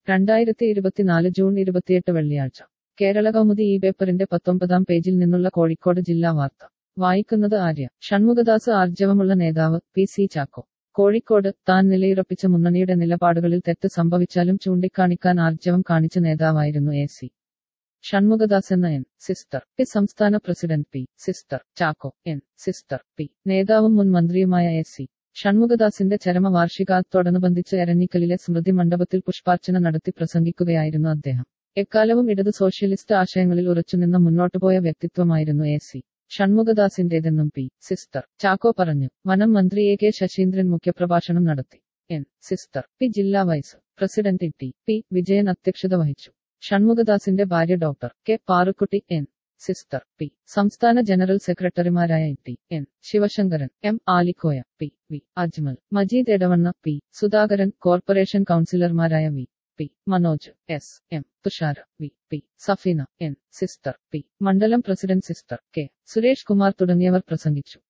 രണ്ടായിരത്തി ഇരുപത്തിനാല് ജൂൺ ഇരുപത്തിയെട്ട് വെള്ളിയാഴ്ച കേരള കൗമുദി ഈ പേപ്പറിന്റെ പത്തൊമ്പതാം പേജിൽ നിന്നുള്ള കോഴിക്കോട് ജില്ലാ വാർത്ത വായിക്കുന്നത് ആര്യ ഷൺമുഖദാസ് ആർജവമുള്ള നേതാവ് പി സി ചാക്കോ കോഴിക്കോട് താൻ നിലയുറപ്പിച്ച മുന്നണിയുടെ നിലപാടുകളിൽ തെറ്റ് സംഭവിച്ചാലും ചൂണ്ടിക്കാണിക്കാൻ ആർജവം കാണിച്ച നേതാവായിരുന്നു എ സി ഷൺമുഖദാസ് എന്ന എൻ സിസ്റ്റർ പി സംസ്ഥാന president P sister Chacko N sister P നേതാവും മുൻ മന്ത്രിയുമായ എ സി ഷൺമുഖദാസിന്റെ ചരമവാർഷികാത്തോടനുബന്ധിച്ച് എരഞ്ഞിക്കലിലെ സ്മൃതി മണ്ഡപത്തിൽ പുഷ്പാർച്ചന നടത്തി പ്രസംഗിക്കുകയായിരുന്നു അദ്ദേഹം എക്കാലവും ഇടത് സോഷ്യലിസ്റ്റ് ആശയങ്ങളിൽ ഉറച്ചുനിന്ന് മുന്നോട്ടുപോയ വ്യക്തിത്വമായിരുന്നു എ സി ഷൺമുഖദാസിന്റേതെന്നും പി സിസ്റ്റർ ചാക്കോ പറഞ്ഞു വനം മന്ത്രി എ കെ ശശീന്ദ്രൻ മുഖ്യപ്രഭാഷണം നടത്തി എൻ സിസ്റ്റർ പി ജില്ലാ vice president T P Vijayan അധ്യക്ഷത വഹിച്ചു ഷൺമുഖദാസിന്റെ ഭാര്യ doctor K Parukkutty N sister P സംസ്ഥാന ജനറൽ സെക്രട്ടറിമാരായ T N Sivasankaran M Alikoya P V Ajmal Majeed Edavanna P Sudhakaran corporation കൗൺസിലർമാരായ V P Manoj S M Thushara V P Safeena N sister P മണ്ഡലം president sister K Suresh Kumar തുടങ്ങിയവർ പ്രസംഗിച്ചു